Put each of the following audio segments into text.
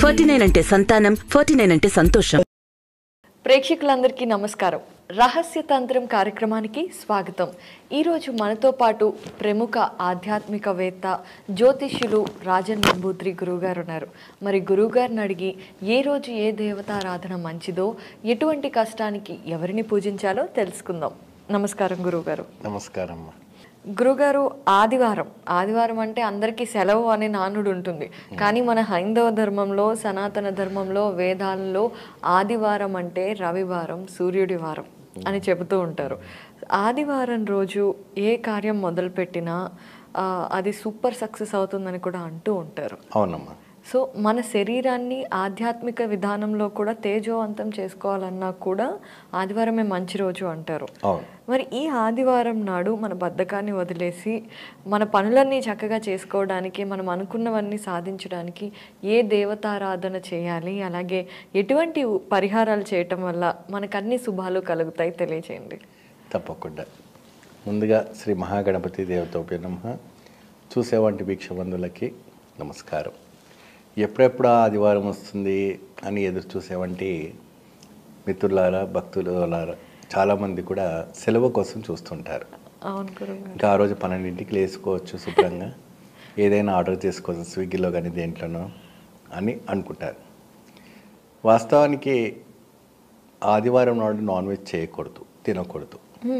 Forty nine అంటే సంతానం forty nine అంటే సంతోషం ప్రేక్షకులందరికీ నమస్కారం రహస్య తంత్రం కార్యక్రమానికి స్వాగతం ఈరోజు మనతో పాటు ప్రముఖ ఆధ్యాత్మికవేత్త జ్యోతిష్యులు రాజన్ నంబూద్రి గురువుగారు ఉన్నారు మరి గురువుగారిని అడిగి ఏ రోజు ఏ దేవతారాధన మంచిదో ఎటువంటి కష్టానికి ఎవరిని పూజించాలో తెలుసుకుందాం నమస్కారం గురువుగారు నమస్కారం అమ్మా గురుగారు ఆదివారం ఆదివారం అంటే అందరికీ సెలవు అనే నానుడు ఉంటుంది కానీ మన హైందవ ధర్మంలో సనాతన ధర్మంలో వేదాలలో ఆదివారం అంటే రవివారం సూర్యుడి వారం అని చెబుతూ ఉంటారు ఆదివారం రోజు ఏ కార్యం మొదలుపెట్టినా ఆ, అది సూపర్ సక్సెస్ అవుతుందని కూడా అంటూ ఉంటారు అవునమ్మా సో మన శరీరాన్ని ఆధ్యాత్మిక విధానంలో కూడా తేజోవంతం చేసుకోవాలన్నా కూడా ఆదివారమే మంచి రోజు అంటారు అవును మరి ఈ ఆదివారం నాడు మన బద్ధకాన్ని వదిలేసి మన పనులన్నీ చక్కగా చేసుకోవడానికి మనం అనుకున్నవన్నీ సాధించడానికి ఏ దేవతారాధన చేయాలి అలాగే ఎటువంటి పరిహారాలు చేయటం వల్ల మనకు అన్ని శుభాలు కలుగుతాయి తెలియచేయండి తప్పకుండా ముందుగా శ్రీ మహాగణపతి దేవతోపే నమ చూసేవంటి భిక్షబంధులకి నమస్కారం ఎప్పుడెప్పుడు ఆ ఆదివారం వస్తుంది అని ఎదురు చూసేవంటి మిత్రులారా భక్తులారా చాలామంది కూడా సెలవు కోసం చూస్తుంటారు అవును గురువు ఇంకా ఆ రోజు పన్నెండింటికి లేసుకోవచ్చు శుభ్రంగా ఏదైనా ఆర్డర్ చేసుకోవచ్చు స్విగ్గీలో కానీ దేంట్లోనో అని అనుకుంటారు వాస్తవానికి ఆదివారం నాడు నాన్ వెజ్ చేయకూడదు తినకూడదు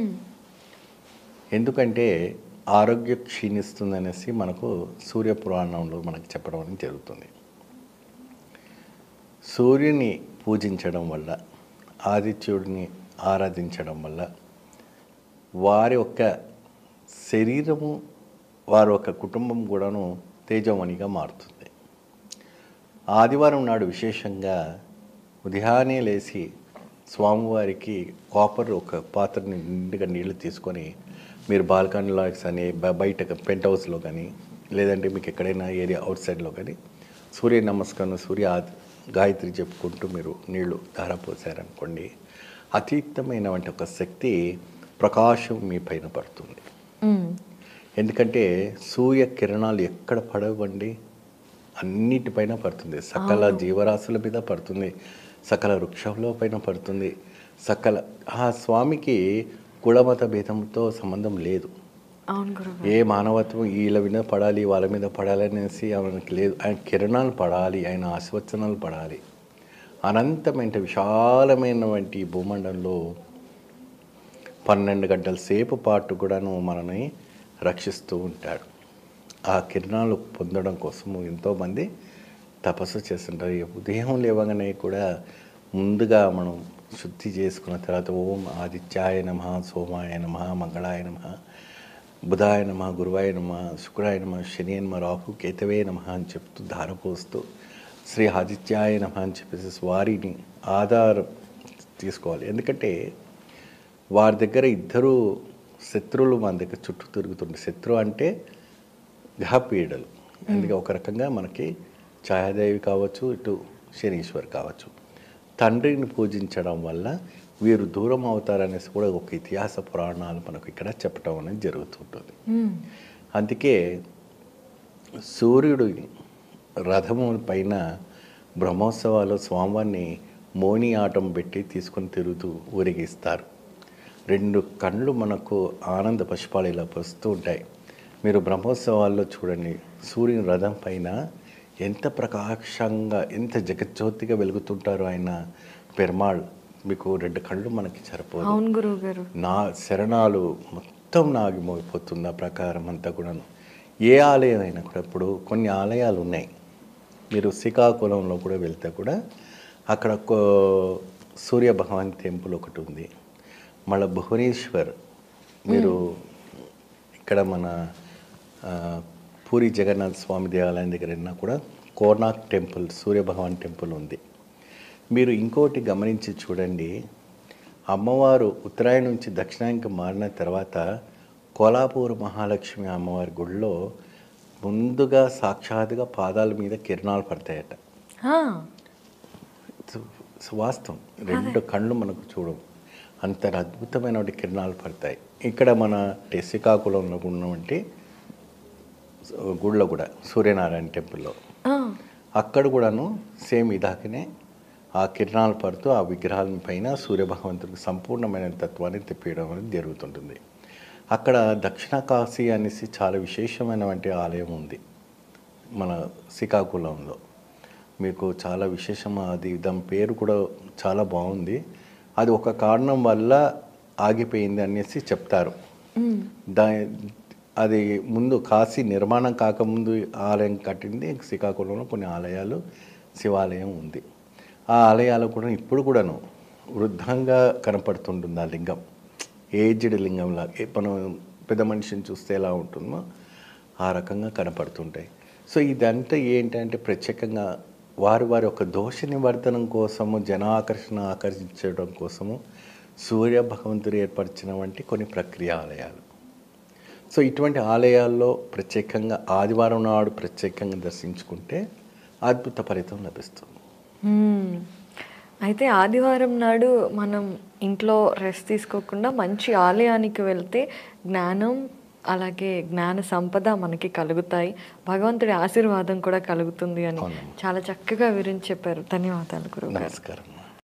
ఎందుకంటే ఆరోగ్యం క్షీణిస్తుందనేసి మనకు సూర్య పురాణంలో మనకు చెప్పడం అనేది జరుగుతుంది సూర్యుని పూజించడం వల్ల ఆదిత్యుడిని ఆరాధించడం వల్ల వారి యొక్క శరీరము వారి యొక్క కుటుంబం కూడాను తేజమణిగా మారుతుంది ఆదివారం నాడు విశేషంగా ఉదయాన్నే లేచి స్వామివారికి కాపర్ ఒక పాత్రని నిండుగా నీళ్లు తీసుకొని మీరు బాల్కనీలో కానీ బ- బయట పెంట్ హౌస్లో కానీ లేదంటే మీకు ఎక్కడైనా ఏరియా అవుట్ సైడ్లో కానీ సూర్య నమస్కారం సూర్య ఆది- గాయత్రి చెప్పుకుంటూ మీరు నీళ్లు ధారపోసారనుకోండి అతీతమైనటువంటి ఒక శక్తి ప్రకాశం మీ పైన పడుతుంది ఎందుకంటే సూర్య కిరణాలు ఎక్కడ పడవండి అన్నిటిపైన పడుతుంది సకల జీవరాశుల మీద పడుతుంది సకల వృక్షంలో పైన పడుతుంది సకల ఆ స్వామికి కులమత భేదంతో సంబంధం లేదు అవును గురువు ఏ మానవత్వం వీళ్ళ మీద పడాలి వాళ్ళ మీద పడాలి అనేసి ఆయనకి లేదు ఆయన కిరణాలు పడాలి ఆయన ఆశీర్వచనాలు పడాలి అనంతమైన విశాలమైనటువంటి ఈ భూమండలంలో పన్నెండు గంటల సేపు పాటు కూడాను మనని రక్షిస్తూ ఉంటాడు ఆ కిరణాలు పొందడం కోసము ఎంతోమంది తపస్సు చేస్తుంటారు ఈ ఉదయం లేవగానే కూడా ముందుగా మనం శుద్ధి చేసుకున్న తర్వాత ఓం ఆదిత్యాయ నమ సోమాయ నమ మంగళాయ నమ బుధాయ నమ గురువాయ నమ శుక్రాయ నమ శని నమ రాహు కేతవే నమ అని చెప్తూ ధారపోస్తూ శ్రీ ఆదిత్యాయ నమ అని చెప్పేసి వారిని ఆధారం తీసుకోవాలి ఎందుకంటే వారి దగ్గర ఇద్దరు శత్రువులు మన దగ్గర చుట్టూ తిరుగుతుండే శత్రువు అంటే గ్రహపీడలు అందుకే ఒక రకంగా మనకి ఛాయాదేవి కావచ్చు ఇటు శనీశ్వర్ కావచ్చు తండ్రిని పూజించడం వల్ల వీరు దూరం అవుతారనేసి కూడా ఒక ఇతిహాస పురాణాలు మనకు ఇక్కడ చెప్పడం అనేది జరుగుతుంటుంది అందుకే సూర్యుడు రథము పైన బ్రహ్మోత్సవాలు స్వామివారిని మోని ఆటం పెట్టి తీసుకొని తిరుగుతూ ఊరేగిస్తారు రెండు కళ్ళు మనకు ఆనంద పుష్పాలు ఇలా వస్తూ ఉంటాయి మీరు బ్రహ్మోత్సవాల్లో చూడండి సూర్యుని రథం పైన ఎంత ప్రకాశంగా ఎంత జగజ్యోతిగా వెలుగుతుంటారో ఆయన పెరుమాళ్ మీకు రెండు కళ్ళు మనకి సరిపోదు అవును గురువు గారు నా శరణాలు మొత్తం నాగిమోగిపోతుంది ఆ ప్రకారం అంతా కూడాను ఏ ఆలయం అయినా కూడా ఇప్పుడు కొన్ని ఆలయాలు ఉన్నాయి మీరు శ్రీకాకుళంలో కూడా వెళ్తే కూడా అక్కడ కో- సూర్య భగవాన్ టెంపుల్ ఒకటి ఉంది మళ్ళీ భువనేశ్వర్ మీరు ఇక్కడ మన ఆ, పూరి జగన్నాథ్ స్వామి దేవాలయం దగ్గర వెళ్ళినా కూడా కోర్నాక్ టెంపుల్ సూర్య భగవాన్ టెంపుల్ ఉంది మీరు ఇంకోటి గమనించి చూడండి అమ్మవారు ఉత్తరాయణ నుంచి దక్షిణానికి మారిన తర్వాత కోలాపూర్ మహాలక్ష్మి అమ్మవారి గుడిలో ముందుగా సాక్షాత్గా పాదాల మీద కిరణాలు పడతాయట ఆ, సు- సు- వాస్తవం రెండు కళ్ళు మనకు చూడవు అంత అద్భుతమైన కిరణాలు పడతాయి ఇక్కడ మన శ్రీకాకుళంలో ఉన్నటువంటి గుళ్ళో కూడా సూర్యనారాయణ టెంపుల్లో ఆ, అక్కడ కూడాను సేమ్ ఇదాకనే ఆ కిరణాలు పడుతూ ఆ విగ్రహాల పైన సూర్యభగవంతుడికి సంపూర్ణమైన తత్వాన్ని తెప్పియడం అనేది జరుగుతుంటుంది అక్కడ దక్షిణ కాశీ అనేసి చాలా విశేషమైనటువంటి ఆలయం ఉంది మన శ్రీకాకుళంలో మీకు చాలా విశేషం అది దాని పేరు కూడా చాలా బాగుంది అది ఒక కారణం వల్ల ఆగిపోయింది అనేసి చెప్తారు దా అది ముందు కాశీ నిర్మాణం కాకముందు ఆలయం కట్టింది శ్రీకాకుళంలో కొన్ని ఆలయాలు శివాలయం ఉంది ఆ ఆలయాలు కూడా ఇప్పుడు కూడాను వృద్ధంగా కనపడుతుంటుంది ఆ లింగం ఏజ్డ్ లింగంలా ఏ- మనం పెద్ద మనిషిని చూస్తే ఎలా ఉంటుందో ఆ రకంగా కనపడుతుంటాయి సో ఇదంతా ఏంటంటే ప్రత్యేకంగా వారి వారి యొక్క దోష నివర్ధనం కోసము జన ఆకర్షణ ఆకర్షించడం కోసము సూర్య భగవంతుడు ఏర్పరిచిన వంటి కొన్ని ప్రక్రియ ఆలయాలు సో ఇటువంటి ఆలయాల్లో ప్రత్యేకంగా ఆదివారం నాడు ప్రత్యేకంగా దర్శించుకుంటే అద్భుత ఫలితం లభిస్తుంది మ్మ్. అయితే ఆదివారం నాడు మనం ఇంట్లో రెస్ట్ తీసుకోకుండా మంచి ఆలయానికి వెళ్తే జ్ఞానం అలాగే జ్ఞాన సంపద మనకి కలుగుతాయి భగవంతుడి ఆశీర్వాదం కూడా కలుగుతుంది అని అవునమ్మా. చాలా చక్కగా వివరించి చెప్పారు ధన్యవాదాలు గురువు నమస్కారం